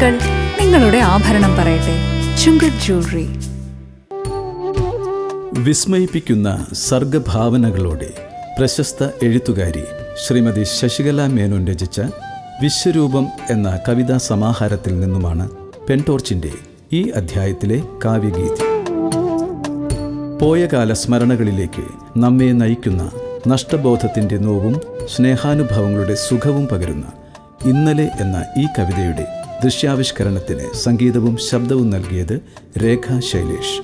കണ്ണുകൾ നിങ്ങളുടെ ആഭരണം പറയട്ടെ ചുങ്കത് ജ്വല്ലറി വിസ്മയിപ്പിക്കുന്ന സർഗഭാവനകളോടെ പ്രശസ്ത എഴുത്തുകാരി ശ്രീമതി ശശികല മേനോൻ രചിച്ച വിശ്വരൂപം എന്ന കവിതാ സമാഹാരത്തിൽ നിന്നുമാണ് പെൻടോർച്ചിൻ്റെ ഈ അധ്യായത്തിലെ കാവ്യഗീതി പോയകാല സ്മരണകളിലേക്ക് നമ്മെ നയിക്കുന്ന നഷ്ടബോധത്തിൻ്റെ നോവും സ്നേഹാനുഭവങ്ങളുടെ സുഖവും പകരുന്ന ഇന്നലെ എന്ന ഈ കവിതയുടെ ദൃശ്യാവിഷ്കരണത്തിന് സംഗീതവും ശബ്ദവും നൽകിയത് രേഖ ശൈലേഷ്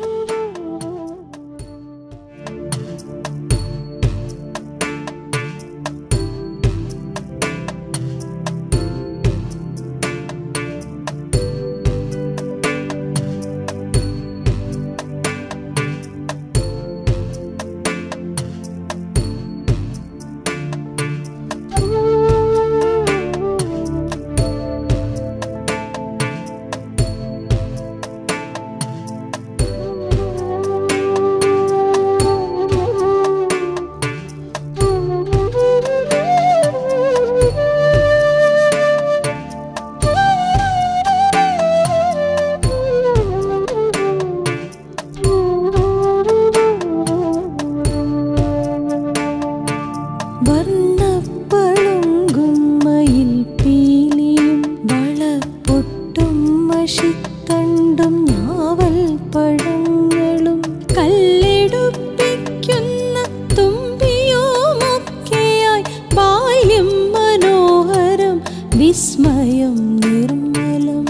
വർണ്ണപ്പളുങ്കുമ്മയിൽ പീലിയും വളപ്പൊട്ടും മഷിത്തണ്ടും ഞാവൽ പഴങ്ങളും കല്ലെടുപ്പിക്കുന്ന തുമ്പിയുമൊക്കെയായി ബാല്യം മനോഹരം വിസ്മയം നിർമ്മലം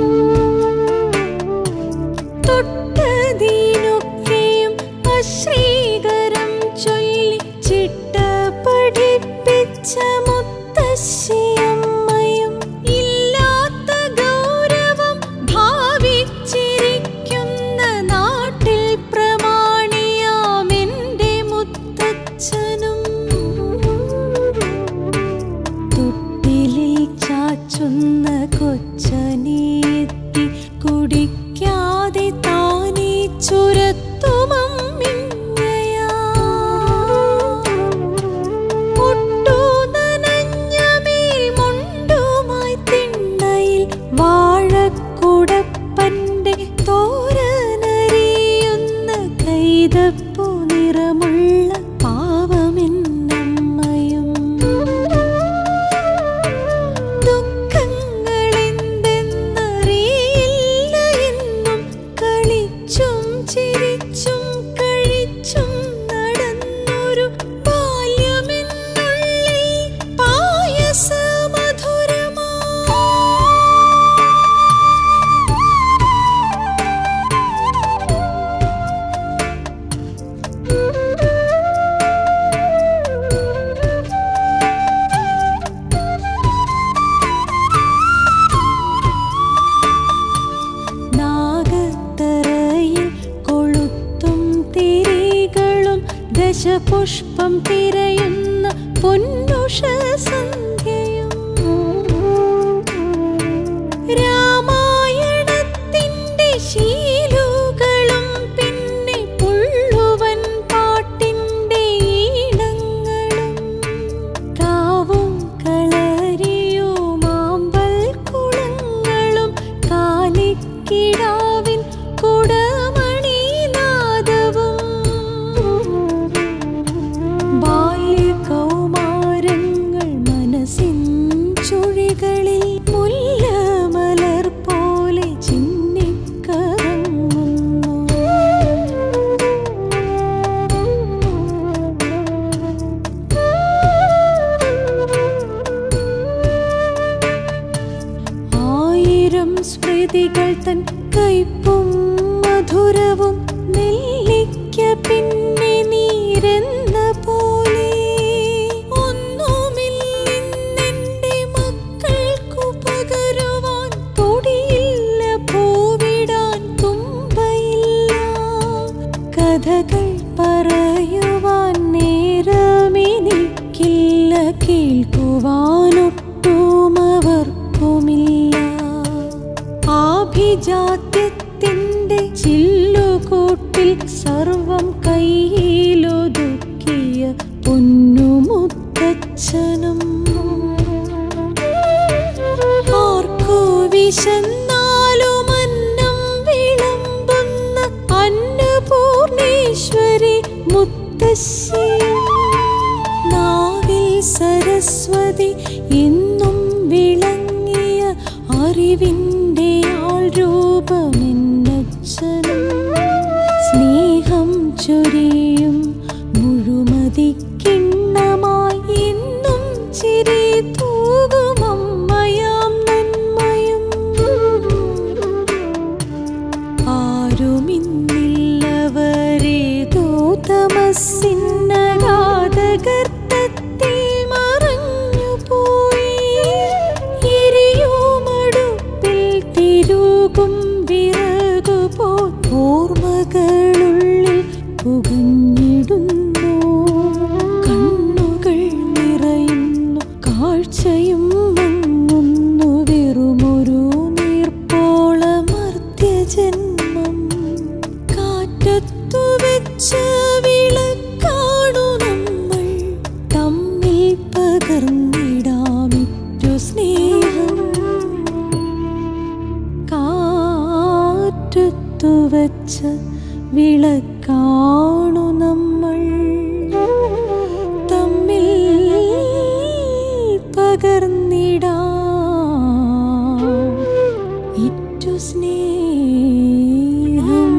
തൊട്ടതീനൊക്കെയും അശ്രീകരം ചൊല്ലി ചിട്ട പഠിപ്പിച്ച മുത്തശ്ശിയമ്മയും ഇല്ലാത്ത ഗൗരവം ഭാവിച്ചിരിക്കുന്ന നാട്ടിൽ പ്രമാണിയാമെന്റെ മുത്തച്ഛനും തൊട്ടിലിൽ ചാച്ചുന്ന കൊച്ചനെത്തി കുടിക്കാതെ താനേ ചുരത്തുമമ്മിഞ്ഞയാ ഒട്ടു നനഞ്ഞമേൽ മുണ്ടുമായി തിണ്ണയിൽ വാഴക്കുടപ്പന്റെ തോരനരിയുന്ന കൈതപ്പു നിറമുള്ള പാവമെന്നമ്മയും ദുഃഖങ്ങളെന്തെന്നറിയില്ല എന്നും കളിച്ചും ചിരിച്ചും കഴിച്ചും നടന്നൊരു ബാല്യമെന്നുള്ളിൽ പായസമധുരമാ നാഗത്തറയിൽ കൊളുത്തും തിരികളും ദശപുഷ്പം തിരയുന്ന പൊന്നുഷ സന്ധ്യയും രാമായണത്തിന്റെ ശീലുകളും പിന്നെ പുള്ളുവൻ പാട്ടിന്റെ ഈണങ്ങളും കാവും കളരിയുമാമ്പൽ കുളങ്ങളും കാലിക്കിടാവിൻ കുടമണിനാദവും ബാല്യകൗമാരങ്ങൾ മനസ്സിൻ ചുഴികളിൽ മുല്ലമലർ പോലെ ചിന്നിക്കറങ്ങുന്നു ആയിരം സ്മൃതികൾ തൻ കയ്പും മധുരവും നെല്ലിക്ക പിന്നെ നീരെന്ന പോലെ ഒന്നുമില്ലെന്നെന്റെ മക്കൾക്കു പകരുവാൻ തൊടിയില്ല പൂവിടാൻ തുമ്പയില്ല കഥകൾ പറയുവാൻ നേരമെനിക്കില്ല കേൾക്കുവാനൊട്ടും അവർക്കുമില്ല ആഭിജാത്യത്തിന്റെ ചില്ലുകൂട്ടിൽ സർവം കയ്യിലൊതുക്കിയ പൊന്നുമുത്തച്ഛനും ആർക്കു വിശന്ന ആരുമിന്നില്ലവരേതോ തമസിന്നഗാധഗർത്തത്തിൽ മറഞ്ഞുപോയി എരിയുമടുപ്പിൽ തിരുകും വിറകുപോൽ ഓർമ്മകളുള്ളിൽ പുകഞ്ഞിടുന്നു കണ്ണുകൾ നിറയുന്നു കാഴ്ചയും മങ്ങുന്നു വെറുമൊരു നീർപ്പോളമർത്യജന്മം കാറ്റത്തു വെച്ച വിളക്കാണു നമ്മൾ തമ്മിൽ പകർന്നിടാമിറ്റു സ്നേഹം കാറ്റത്തു വച്ച വിളക്കാണു നമ്മൾ തമ്മിൽ പകർന്നിടാം ഇറ്റു സ്നേഹം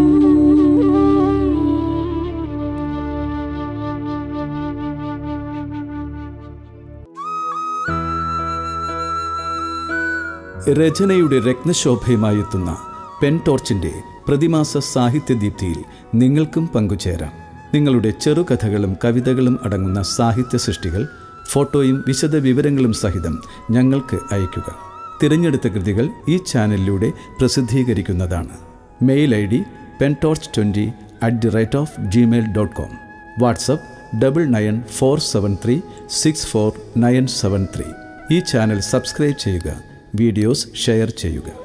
രചനയുടെ രത്നശോഭയുമായെത്തുന്ന പെൻ ടോർച്ചിൻ്റെ പ്രതിമാസ സാഹിത്യദീപ്തിയിൽ നിങ്ങൾക്കും പങ്കുചേരാം നിങ്ങളുടെ ചെറുകഥകളും കവിതകളും അടങ്ങുന്ന സാഹിത്യ സൃഷ്ടികൾ ഫോട്ടോയും വിശദ വിവരങ്ങളും സഹിതം ഞങ്ങൾക്ക് അയയ്ക്കുക തിരഞ്ഞെടുത്ത കൃതികൾ ഈ ചാനലിലൂടെ പ്രസിദ്ധീകരിക്കുന്നതാണ് mail I D pen torch twenty at the rate of Gmail dot com WhatsApp double nine four seven three six four nine seven three ഈ ചാനൽ സബ്സ്ക്രൈബ് ചെയ്യുക വീഡിയോസ് ഷെയർ ചെയ്യുക